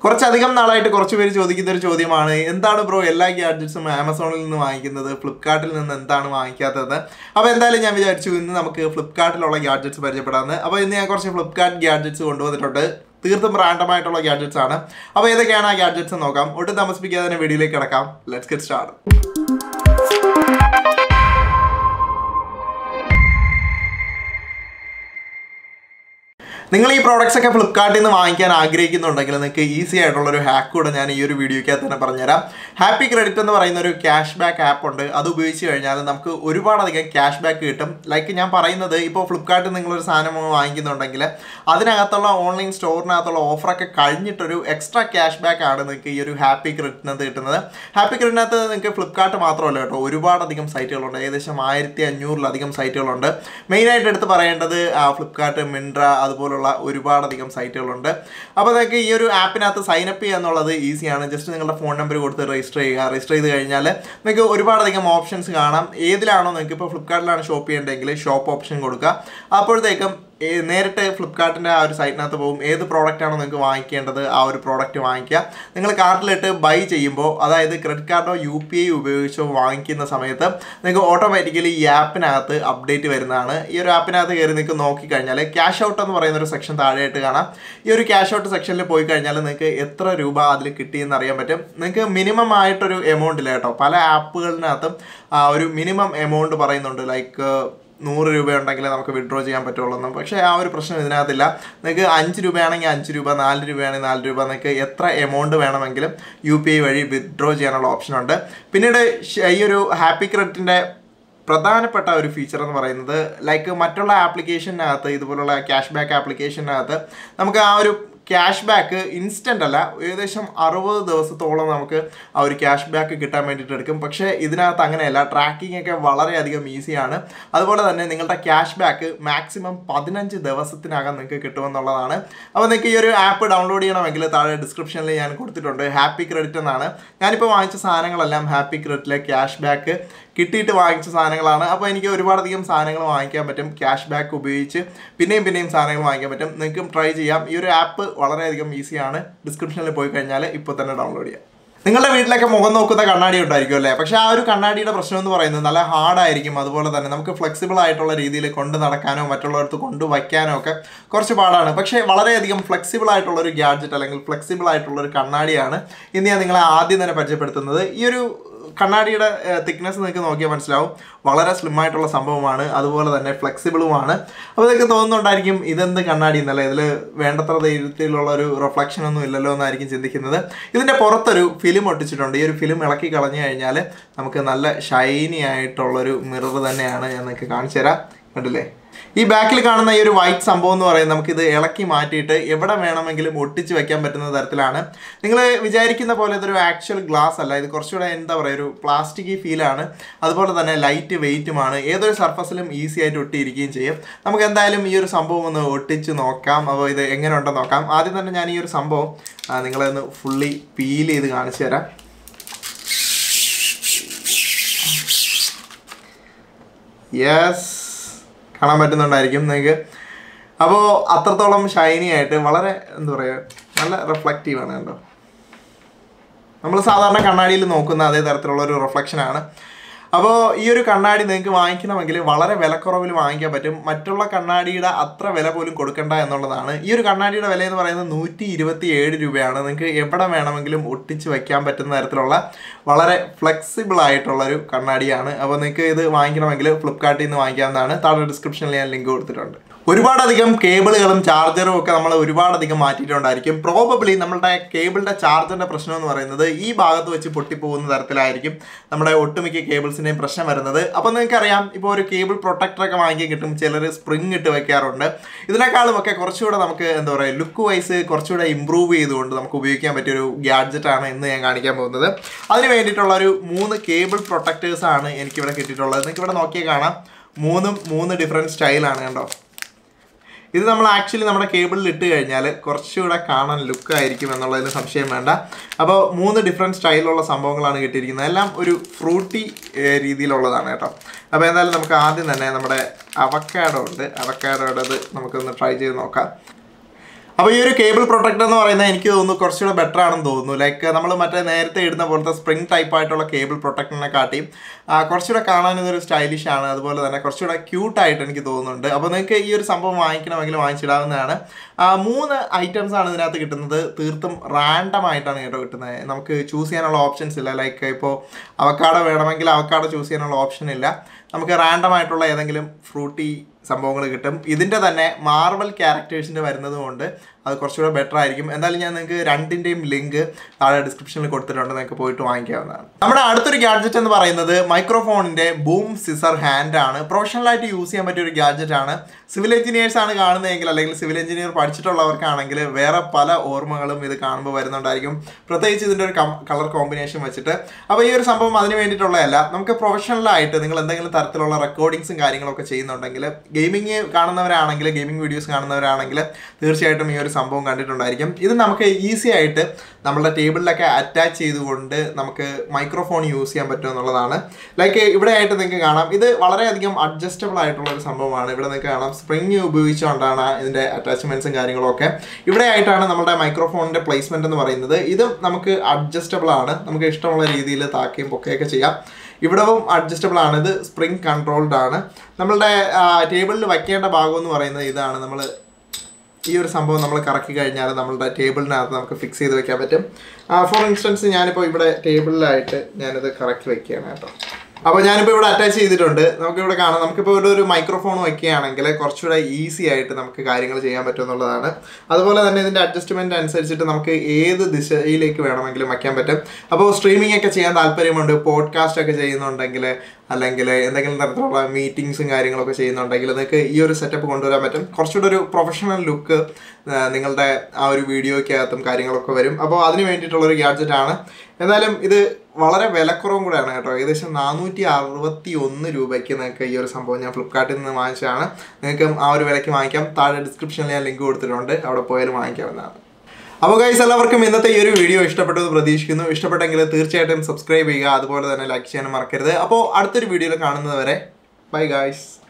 കുറച്ചധികം നാളായിട്ട് കുറച്ച് പേര് ചോദിക്കുന്ന ഒരു ചോദ്യമാണ് എന്താണ് ബ്രോ എല്ലാ ഗാഡ്ജറ്റ്സും ആമസോണിൽ നിന്ന് വാങ്ങിക്കുന്നത് ഫ്ലിപ്കാർട്ടിൽ നിന്ന് എന്താണ് വാങ്ങിക്കാത്തത് അപ്പോൾ എന്തായാലും ഞാൻ വിചാരിച്ചു ഇന്ന് നമുക്ക് ഫ്ലിപ്കാർട്ടിലുള്ള ഗാഡ്ജറ്റ്സ് പരിചയപ്പെടാമെന്ന് അപ്പോൾ ഇന്ന് ഞാൻ കുറച്ച് ഫ്ലിപ്കാർട്ട് ഗാഡ്ജറ്റ്സ് കൊണ്ടുവന്നിട്ടുണ്ട് തീർത്തും റാൻഡമായിട്ടുള്ള ഗാഡ്ജറ്റ്സ് ആണ് അപ്പോൾ ഏതൊക്കെയാണ് ആ ഗാഡ്ജറ്റ്സ് നോക്കാം ഒട്ടും താമസിപ്പിക്കാതെ തന്നെ വീഡിയോയിലേക്ക് കിടക്കാം ലെറ്റ്സ് ഗെറ്റ് സ്റ്റാർട്ട് നിങ്ങൾ ഈ പ്രോഡക്റ്റ്സ് ഒക്കെ ഫ്ലിപ്കാർട്ടിൽ നിന്ന് വാങ്ങിക്കാൻ ആഗ്രഹിക്കുന്നുണ്ടെങ്കിൽ നിങ്ങൾക്ക് ഈസി ആയിട്ടുള്ള ഒരു ഹാക്ക് കൂടെ ഞാൻ ഈ ഒരു വീഡിയോയ്ക്കകത്ത് തന്നെ പറഞ്ഞുതരാം ഹാപ്പി ക്രെഡിറ്റ് എന്ന് പറയുന്ന ഒരു ക്യാഷ് ബാക്ക് ആപ്പ് ഉണ്ട് അത് ഉപയോഗിച്ച് കഴിഞ്ഞാൽ നമുക്ക് ഒരുപാടധികം ക്യാഷ് ബാക്ക് കിട്ടും ലൈക്ക് ഞാൻ പറയുന്നത് ഇപ്പോൾ ഫ്ലിപ്കാർട്ടിൽ നിങ്ങളൊരു സാധനം വാങ്ങിക്കുന്നുണ്ടെങ്കിൽ അതിനകത്തുള്ള ഓൺലൈൻ സ്റ്റോറിനകത്തുള്ള ഓഫറൊക്കെ കഴിഞ്ഞിട്ടൊരു എക്സ്ട്രാ ക്യാഷ് ബാക്ക് ആണ് നിങ്ങൾക്ക് ഈ ഒരു ഹാപ്പി ക്രെഡിറ്റിനകത്ത് കിട്ടുന്നത് ഹാപ്പി ക്രെഡിറ്റിനകത്ത് നിങ്ങൾക്ക് ഫ്ലിപ്കാർട്ട് മാത്രമല്ല കേട്ടോ ഒരുപാടധികം സൈറ്റുകളുണ്ട് ഏകദേശം ആയിരത്തി അഞ്ഞൂറിലധികം സൈറ്റുകളുണ്ട് മെയിനായിട്ട് എടുത്ത് പറയേണ്ടത് ഫ്ലിപ്കാർട്ട് മിൻട്ര അതുപോലുള്ള ഒരുപാടധികം സൈറ്റുകളുണ്ട് അപ്പോൾ നിങ്ങൾക്ക് ഈ ഒരു ആപ്പിനകത്ത് സൈൻ അപ്പ് ചെയ്യുക എന്നുള്ളത് ഈസിയാണ് ജസ്റ്റ് നിങ്ങളുടെ ഫോൺ നമ്പർ കൊടുത്ത് രജിസ്റ്റർ ചെയ്യുക രജിസ്റ്റർ ചെയ്ത് കഴിഞ്ഞാൽ നിങ്ങൾക്ക് ഒരുപാടധികം ഓപ്ഷൻസ് കാണാം ഏതിലാണോ നിങ്ങൾക്ക് ഇപ്പോൾ ഫ്ലിപ്കാർട്ടിലാണ് ഷോപ്പ് ചെയ്യേണ്ടതെങ്കിൽ ഷോപ്പ് ഓപ്ഷൻ കൊടുക്കുക അപ്പോഴത്തേക്കും ഏ, നേരിട്ട് ഫ്ലിപ്കാർട്ടിൻ്റെ ആ ഒരു സൈറ്റിനകത്ത് പോകും ഏത് പ്രോഡക്റ്റ് ആണോ നിങ്ങൾക്ക് വാങ്ങിക്കേണ്ടത് ആ ഒരു പ്രോഡക്റ്റ് വാങ്ങിക്കുക നിങ്ങൾ കാർട്ടിലിട്ട് ബൈ ചെയ്യുമ്പോൾ അതായത് ക്രെഡിറ്റ് കാർഡോ യു പി ഐ ഉപയോഗിച്ചോ വാങ്ങിക്കുന്ന സമയത്ത് നിങ്ങൾക്ക് ഓട്ടോമാറ്റിക്കലി ഈ ആപ്പിനകത്ത് അപ്ഡേറ്റ് വരുന്നതാണ് ഈ ഒരു ആപ്പിനകത്ത് കയറി നിങ്ങൾക്ക് നോക്കിക്കഴിഞ്ഞാൽ ക്യാഷ് ഔട്ട് എന്ന് പറയുന്ന ഒരു സെക്ഷൻ താഴെയായിട്ട് കാണാം ഈ ഒരു ക്യാഷ് ഔട്ട് സെക്ഷനിൽ പോയി കഴിഞ്ഞാൽ നിങ്ങൾക്ക് എത്ര രൂപ അതിൽ കിട്ടിയെന്ന് അറിയാൻ പറ്റും നിങ്ങൾക്ക് മിനിമം ആയിട്ടൊരു എമൗണ്ട് ഇല്ല കേട്ടോ പല ആപ്പുകളിനകത്തും ആ, ഒരു മിനിമം എമൗണ്ട് പറയുന്നുണ്ട് ലൈക്ക് നൂറ് രൂപ ഉണ്ടെങ്കിൽ നമുക്ക് വിഡ്രോ ചെയ്യാൻ പറ്റുള്ളൂ എന്നും പക്ഷേ ആ ഒരു പ്രശ്നം ഇതിനകത്തില്ല നിങ്ങൾക്ക് അഞ്ച് രൂപയാണെങ്കിൽ അഞ്ച് രൂപ നാല് രൂപയാണെങ്കിൽ നാല് രൂപ നിങ്ങൾക്ക് എത്ര എമൗണ്ട് വേണമെങ്കിലും യു പി ഐ വഴി വിഡ്രോ ചെയ്യാനുള്ള ഓപ്ഷനുണ്ട് പിന്നീട് ഷ- ഈ ഒരു ഹാപ്പി ക്രെഡിറ്റിൻ്റെ പ്രധാനപ്പെട്ട ഒരു ഫീച്ചർ എന്ന് പറയുന്നത് ലൈക്ക് മറ്റുള്ള ആപ്ലിക്കേഷനകത്ത് ഇതുപോലുള്ള ക്യാഷ് ബാക്ക് ആപ്ലിക്കേഷനകത്ത് നമുക്ക് ആ ഒരു ക്യാഷ് ബാക്ക് ഇൻസ്റ്റൻ്റ് അല്ല ഏകദേശം അറുപത് ദിവസത്തോളം നമുക്ക് ആ ഒരു ക്യാഷ് ബാക്ക് കിട്ടാൻ വേണ്ടിയിട്ട് എടുക്കും പക്ഷേ ഇതിനകത്ത് അങ്ങനെയല്ല ട്രാക്കിംഗ് ഒക്കെ വളരെയധികം ഈസിയാണ് അതുപോലെ തന്നെ നിങ്ങളുടെ ക്യാഷ് ബാക്ക് മാക്സിമം പതിനഞ്ച് ദിവസത്തിനകം നിങ്ങൾക്ക് കിട്ടുമെന്നുള്ളതാണ് അപ്പോൾ നിങ്ങൾക്ക് ഈ ഒരു ആപ്പ് ഡൗൺലോഡ് ചെയ്യണമെങ്കിൽ താഴെ ഡിസ്ക്രിപ്ഷനിൽ ഞാൻ കൊടുത്തിട്ടുണ്ട് ഹാപ്പി ക്രെഡിറ്റ് എന്നാണ് ഞാനിപ്പോൾ വാങ്ങിച്ച സാധനങ്ങളെല്ലാം ഹാപ്പി ക്രെഡിറ്റിലെ ക്യാഷ് ബാക്ക് കിട്ടിയിട്ട് വാങ്ങിച്ച സാധനങ്ങളാണ് അപ്പോൾ എനിക്ക് ഒരുപാടധികം സാധനങ്ങൾ വാങ്ങിക്കാൻ പറ്റും ക്യാഷ് ബാക്ക് ഉപയോഗിച്ച് പിന്നെയും പിന്നെയും സാധനങ്ങൾ വാങ്ങിക്കാൻ പറ്റും നിങ്ങൾക്കും ട്രൈ ചെയ്യാം ഈ ഒരു ആപ്പ് വളരെയധികം ഈസിയാണ് ഡിസ്ക്രിപ്ഷനിൽ പോയി കഴിഞ്ഞാൽ ഇപ്പോൾ തന്നെ ഡൗൺലോഡ് ചെയ്യാം നിങ്ങളുടെ വീട്ടിലൊക്കെ മുഖം നോക്കുന്ന കണ്ണാടി ഉണ്ടായിരിക്കും അല്ലേ പക്ഷേ ആ ഒരു കണ്ണാടിയുടെ പ്രശ്നം എന്ന് പറയുന്നത് നല്ല ഹാർഡായിരിക്കും അതുപോലെ തന്നെ നമുക്ക് ഫ്ലെക്സിബിൾ ആയിട്ടുള്ള രീതിയിൽ കൊണ്ട് നടക്കാനോ മറ്റുള്ളവർക്ക് കൊണ്ടുവയ്ക്കാനോ ഒക്കെ കുറച്ച് പാടാണ് പക്ഷേ വളരെയധികം ഫ്ലെക്സിബിൾ ആയിട്ടുള്ള ഒരു ഗാഡ്ജറ്റ് അല്ലെങ്കിൽ ഫ്ലെക്സിബിൾ ആയിട്ടുള്ള ഒരു കണ്ണാടിയാണ് ഇന്ന് ഞാൻ നിങ്ങളെ ആദ്യം തന്നെ പരിചയപ്പെടുത്തുന്നത് ഈ ഒരു കണ്ണാടിയുടെ തിക്നെസ് നിങ്ങൾക്ക് നോക്കിയാൽ മനസ്സിലാവും വളരെ സ്ലിം ആയിട്ടുള്ള സംഭവമാണ് അതുപോലെ തന്നെ ഫ്ലെക്സിബിളുമാണ് അപ്പോൾ നിങ്ങൾക്ക് തോന്നുന്നുണ്ടായിരിക്കും ഇതെന്ത് കണ്ണാടി എന്നല്ല ഇതിൽ വേണ്ടത്ര ധൈര്യത്തിലുള്ള ഒരു റിഫ്ലക്ഷൻ ഒന്നും ഇല്ലല്ലോ എന്നായിരിക്കും ചിന്തിക്കുന്നത് ഇതിൻ്റെ പുറത്തൊരു ഫിലിം ഒട്ടിച്ചിട്ടുണ്ട് ഈ ഒരു ഫിലിം ഇളക്കി കളഞ്ഞു കഴിഞ്ഞാൽ നമുക്ക് നല്ല ഷൈനി ആയിട്ടുള്ളൊരു മിറർ തന്നെയാണ് ഞാൻ നിങ്ങൾക്ക് കാണിച്ചു തരാം കണ്ടില്ലേ ഈ ബാക്കിൽ കാണുന്ന ഈ ഒരു വൈറ്റ് സംഭവം എന്ന് പറയുന്നത് നമുക്കിത് ഇളക്കി മാറ്റിയിട്ട് എവിടെ വേണമെങ്കിലും ഒട്ടിച്ച് വെക്കാൻ പറ്റുന്ന തരത്തിലാണ് നിങ്ങൾ വിചാരിക്കുന്ന പോലെ ഇതൊരു ആക്ച്വൽ ഗ്ലാസ് അല്ല ഇത് കുറച്ചുകൂടെ എന്താ പറയുക ഒരു പ്ലാസ്റ്റിക് ഫീലാണ് അതുപോലെ തന്നെ ലൈറ്റ് വെയിറ്റുമാണ് ഏതൊരു സർഫസിലും ഈസി ആയിട്ട് ഒട്ടിയിരിക്കുകയും ചെയ്യും നമുക്ക് എന്തായാലും ഈ ഒരു സംഭവം ഒന്ന് ഒട്ടിച്ച് നോക്കാം അപ്പോൾ ഇത് എങ്ങനെ ഉണ്ടെന്ന് നോക്കാം ആദ്യം തന്നെ ഞാൻ ഈ ഒരു സംഭവം ആ, നിങ്ങളെ ഒന്ന് ഫുള്ളി പീൽ ചെയ്ത് കാണിച്ചു തരാം യെസ് കാണാൻ പറ്റുന്നുണ്ടായിരിക്കും നിങ്ങൾക്ക് അപ്പോൾ അത്രത്തോളം ഷൈനി ആയിട്ട് വളരെ എന്താ പറയുക നല്ല റിഫ്ലക്റ്റീവ് ആണ് കേട്ടോ നമ്മൾ സാധാരണ കണ്ണാടിയിൽ നോക്കുന്ന അതേ തരത്തിലുള്ള ഒരു റിഫ്ലക്ഷനാണ് അപ്പോൾ ഈ ഒരു കണ്ണാടി നിങ്ങൾക്ക് വാങ്ങിക്കണമെങ്കിൽ വളരെ വിലക്കുറവിൽ വാങ്ങിക്കാൻ പറ്റും മറ്റുള്ള കണ്ണാടിയുടെ അത്ര വില പോലും കൊടുക്കണ്ട എന്നുള്ളതാണ് ഈ ഒരു കണ്ണാടിയുടെ വില എന്ന് പറയുന്നത് നൂറ്റി ഇരുപത്തി ഏഴ് രൂപയാണ് നിങ്ങൾക്ക് എവിടെ വേണമെങ്കിലും ഒട്ടിച്ച് വെക്കാൻ പറ്റുന്ന തരത്തിലുള്ള വളരെ ഫ്ലെക്സിബിൾ ആയിട്ടുള്ള ഒരു കണ്ണാടിയാണ് അപ്പോൾ നിങ്ങൾക്ക് ഇത് വാങ്ങിക്കണമെങ്കിൽ ഫ്ലിപ്കാർട്ടിൽ നിന്ന് വാങ്ങിക്കാവുന്നതാണ് താഴെ ഡിസ്ക്രിപ്ഷനിൽ ഞാൻ ലിങ്ക് കൊടുത്തിട്ടുണ്ട് ഒരുപാടധികം കേബിളുകളും ചാർജറും ഒക്കെ നമ്മൾ ഒരുപാടധികം മാറ്റിയിട്ടുണ്ടായിരിക്കും പ്രോബബ്ലി നമ്മളുടെ കേബിളിൻ്റെ ചാർജറിൻ്റെ പ്രശ്നം എന്ന് പറയുന്നത് ഈ ഭാഗത്ത് വെച്ച് പൊട്ടിപ്പോകുന്ന തരത്തിലായിരിക്കും നമ്മുടെ ഒട്ടുമിക്ക കേബിൾസിൻ്റെയും പ്രശ്നം വരുന്നത് അപ്പോൾ നിങ്ങൾക്കറിയാം ഇപ്പോൾ ഒരു കേബിൾ പ്രൊട്ടക്ടറൊക്കെ വാങ്ങിക്കാൻ കിട്ടും ചിലർ സ്പ്രിങ് ഇട്ട് വെക്കാറുണ്ട് ഇതിനേക്കാളും ഒക്കെ കുറച്ചുകൂടെ നമുക്ക് എന്താ പറയുക ലുക്ക് വൈസ് കുറച്ചുകൂടെ ഇമ്പ്രൂവ് ചെയ്തുകൊണ്ട് നമുക്ക് ഉപയോഗിക്കാൻ പറ്റിയൊരു ഗാഡ്ജറ്റ് ആണ് ഇന്ന് ഞാൻ കാണിക്കാൻ പോകുന്നത് അതിന് വേണ്ടിയിട്ടുള്ള ഒരു മൂന്ന് കേബിൾ പ്രൊട്ടക്ടേഴ്സ് ആണ് എനിക്കിവിടെ കിട്ടിയിട്ടുള്ളത് നിങ്ങൾക്ക് ഇവിടെ നോക്കിയാൽ കാണാം മൂന്നും മൂന്ന് ഡിഫറെൻറ്റ് സ്റ്റൈലാണ് കണ്ടോ ഇത് നമ്മൾ ആക്ച്വലി നമ്മുടെ കേബിളിൽ ഇട്ട് കഴിഞ്ഞാൽ കുറച്ചുകൂടെ കാണാൻ ലുക്ക് ആയിരിക്കും എന്നുള്ളതിന് സംശയം വേണ്ട അപ്പോൾ മൂന്ന് ഡിഫറെൻറ്റ് സ്റ്റൈലിലുള്ള സംഭവങ്ങളാണ് കിട്ടിയിരിക്കുന്നത് എല്ലാം ഒരു ഫ്രൂട്ടി രീതിയിലുള്ളതാണ് കേട്ടോ അപ്പോൾ എന്തായാലും നമുക്ക് ആദ്യം തന്നെ നമ്മുടെ അവക്കാഡോ ഉണ്ട് അവക്കാഡോയുടേത് നമുക്കൊന്ന് ട്രൈ ചെയ്ത് നോക്കാം അപ്പോൾ ഈ ഒരു കേബിൾ പ്രൊട്ടക്ടർ എന്ന് പറയുന്നത് എനിക്ക് തോന്നുന്നു കുറച്ചുകൂടെ ബെറ്റർ ആണെന്ന് തോന്നുന്നു ലൈക്ക് നമ്മൾ മറ്റേ നേരത്തെ ഇടുന്ന പോലത്തെ സ്പ്രിംഗ് ടൈപ്പ് ആയിട്ടുള്ള കേബിൾ പ്രൊട്ടക്ടറിനെ കാട്ടിയും ആ, കുറച്ചുകൂടെ കാണാൻ ഇതൊരു സ്റ്റൈലിഷ് ആണ് അതുപോലെ തന്നെ കുറച്ചുകൂടെ ക്യൂട്ടായിട്ട് എനിക്ക് തോന്നുന്നുണ്ട് അപ്പോൾ നിങ്ങൾക്ക് ഈ ഒരു സംഭവം വാങ്ങിക്കണമെങ്കിൽ വാങ്ങിച്ചിടാവുന്നതാണ് ആ, മൂന്ന് ഐറ്റംസ് ആണ് ഇതിനകത്ത് കിട്ടുന്നത് തീർത്തും റാൻഡം ആയിട്ടാണ് കേട്ടോ കിട്ടുന്നത് നമുക്ക് ചൂസ് ചെയ്യാനുള്ള ഓപ്ഷൻസ് ഇല്ല ലൈക്ക് ഇപ്പോൾ അവക്കാടോ വേണമെങ്കിൽ അവക്കാടോ ചൂസ് ചെയ്യാനുള്ള ഓപ്ഷൻ ഇല്ല നമുക്ക് റാൻഡം ആയിട്ടുള്ള ഏതെങ്കിലും ഫ്രൂട്ടി സംഭവങ്ങൾ കിട്ടും ഇതിൻ്റെ തന്നെ മാർവൽ ക്യാരക്ടേഴ്സിൻ്റെ വരുന്നത് കൊണ്ട് അത് കുറച്ചുകൂടെ ബെറ്റർ ആയിരിക്കും എന്തായാലും ഞാൻ നിങ്ങൾക്ക് രണ്ടിൻ്റെയും ലിങ്ക് താഴെ ഡിസ്ക്രിപ്ഷനിൽ കൊടുത്തിട്ടുണ്ട് നിങ്ങൾക്ക് പോയിട്ട് വാങ്ങിക്കാവുന്നതാണ് നമ്മുടെ അടുത്തൊരു ഗാഡ്ജറ്റ് എന്ന് പറയുന്നത് മൈക്രോഫോണിൻ്റെ ബൂം സിസർ ഹാൻഡ് ആണ് പ്രൊഫഷണലായിട്ട് യൂസ് ചെയ്യാൻ പറ്റിയ ഒരു ഗാഡ്ജറ്റ് ആണ് സിവിൽ എഞ്ചിനീയേഴ്സ് ആണ് കാണുന്നതെങ്കിൽ അല്ലെങ്കിൽ സിവിൽ എഞ്ചിനീയർ പഠിച്ചിട്ടുള്ളവർക്കാണെങ്കിൽ വേറെ പല ഓർമ്മകളും ഇത് കാണുമ്പോൾ വരുന്നുണ്ടായിരിക്കും പ്രത്യേകിച്ച് ഇതിൻ്റെ ഒരു കളർ കോമ്പിനേഷൻ വെച്ചിട്ട് അപ്പോൾ ഈ ഒരു സംഭവം അതിന് വേണ്ടിയിട്ടുള്ളതല്ല നമുക്ക് പ്രൊഫഷണലായിട്ട് നിങ്ങൾ എന്തെങ്കിലും തരത്തിലുള്ള റെക്കോർഡിങ്സും കാര്യങ്ങളൊക്കെ ചെയ്യുന്നുണ്ടെങ്കിൽ ഗെയിമിങ് കാണുന്നവരാണെങ്കിൽ ഗെയിമിംഗ് വീഡിയോസ് കാണുന്നവരാണെങ്കിൽ തീർച്ചയായിട്ടും ഈ ഒരു സംഭവം കണ്ടിട്ടുണ്ടായിരിക്കും ഇത് നമുക്ക് ഈസി ആയിട്ട് നമ്മളുടെ ടേബിളിലൊക്കെ അറ്റാച്ച് ചെയ്തുകൊണ്ട് നമുക്ക് മൈക്രോഫോൺ യൂസ് ചെയ്യാൻ പറ്റും എന്നുള്ളതാണ് ലൈക്ക് ഇവിടെ ആയിട്ട് നിങ്ങൾക്ക് കാണാം ഇത് വളരെയധികം അഡ്ജസ്റ്റബിൾ ആയിട്ടുള്ള ഒരു സംഭവമാണ് ഇവിടെ നിങ്ങൾക്ക് കാണാം സ്പ്രിങ് ഉപയോഗിച്ചുകൊണ്ടാണ് ഇതിൻ്റെ അറ്റാച്ച്മെൻറ്റ്സും കാര്യങ്ങളും ഒക്കെ ഇവിടെ ആയിട്ടാണ് നമ്മുടെ മൈക്രോഫോണിൻ്റെ പ്ലേസ്മെൻറ്റ് എന്ന് പറയുന്നത് ഇതും നമുക്ക് അഡ്ജസ്റ്റബിൾ ആണ് നമുക്ക് ഇഷ്ടമുള്ള രീതിയിൽ താക്കുകയും പൊക്കുകയൊക്കെ ചെയ്യാം ഇവിടവും അഡ്ജസ്റ്റബിൾ ആണ് ഇത് സ്പ്രിങ് കൺട്രോൾഡ് ആണ് നമ്മളുടെ ടേബിളിൽ വയ്ക്കേണ്ട ഭാഗം എന്ന് പറയുന്നത് ഇതാണ് നമ്മൾ ഈ ഒരു സംഭവം നമ്മൾ കറക്കി കഴിഞ്ഞാൽ നമ്മളുടെ ടേബിളിനകത്ത് നമുക്ക് ഫിക്സ് ചെയ്ത് വെക്കാൻ പറ്റും ഫോർ ഇൻസ്റ്റൻസ് ഞാനിപ്പോൾ ഇവിടെ ടേബിളിലായിട്ട് ഞാനിത് കറക്കി വെക്കുകയാണ് കേട്ടോ അപ്പോൾ ഞാനിപ്പോൾ ഇവിടെ അറ്റാച്ച് ചെയ്തിട്ടുണ്ട് നമുക്കിവിടെ കാണാം നമുക്കിപ്പോൾ ഇവിടെ ഒരു മൈക്രോഫോൺ വയ്ക്കുകയാണെങ്കിൽ കുറച്ചുകൂടെ ഈസി ആയിട്ട് നമുക്ക് കാര്യങ്ങൾ ചെയ്യാൻ പറ്റും എന്നുള്ളതാണ് അതുപോലെ തന്നെ ഇതിൻ്റെ അഡ്ജസ്റ്റ്മെൻറ്റ് അനുസരിച്ചിട്ട് നമുക്ക് ഏത് ദിശയിലേക്ക് വേണമെങ്കിലും വയ്ക്കാൻ പറ്റും അപ്പോൾ സ്ട്രീമിംഗ് ഒക്കെ ചെയ്യാൻ താല്പര്യമുണ്ട് പോഡ്കാസ്റ്റ് ഒക്കെ ചെയ്യുന്നുണ്ടെങ്കിൽ അല്ലെങ്കിൽ എന്തെങ്കിലും തരത്തിലുള്ള മീറ്റിങ്സും കാര്യങ്ങളൊക്കെ ചെയ്യുന്നുണ്ടെങ്കിൽ നിങ്ങൾക്ക് ഈ ഒരു സെറ്റപ്പ് കൊണ്ടുവരാൻ പറ്റും കുറച്ചുകൂടെ ഒരു പ്രൊഫഷണൽ ലുക്ക് നിങ്ങളുടെ ആ ഒരു വീഡിയോയ്ക്കകത്തും കാര്യങ്ങളൊക്കെ വരും അപ്പോൾ അതിന് വേണ്ടിയിട്ടുള്ള ഒരു ഗാഡ്ജറ്റ് ആണ് എന്നാലും ഇത് വളരെ വിലക്കുറവും കൂടെയാണ് കേട്ടോ ഏകദേശം നാനൂറ്റി അറുപത്തി ഒന്ന് രൂപയ്ക്ക് നിങ്ങൾക്ക് ഈ ഒരു സംഭവം ഞാൻ ഫ്ലിപ്കാർട്ടിൽ നിന്ന് വാങ്ങിച്ചതാണ് നിങ്ങൾക്ക് ആ ഒരു വിലയ്ക്ക് വാങ്ങിക്കാം താഴെ ഡിസ്ക്രിപ്ഷനിൽ ഞാൻ ലിങ്ക് കൊടുത്തിട്ടുണ്ട് അവിടെ പോയാലും വാങ്ങിക്കാവുന്നതാണ് അപ്പോൾ ഗൈസ് എല്ലാവർക്കും ഇന്നത്തെ ഈ ഒരു വീഡിയോ ഇഷ്ടപ്പെട്ടു എന്ന് പ്രതീക്ഷിക്കുന്നു ഇഷ്ടപ്പെട്ടെങ്കിൽ തീർച്ചയായിട്ടും സബ്സ്ക്രൈബ് ചെയ്യുക അതുപോലെ തന്നെ ലൈക്ക് ചെയ്യാനും മറക്കരുത് അപ്പോൾ അടുത്തൊരു വീഡിയോയിൽ കാണുന്നത് വരെ ബൈ ഗൈസ്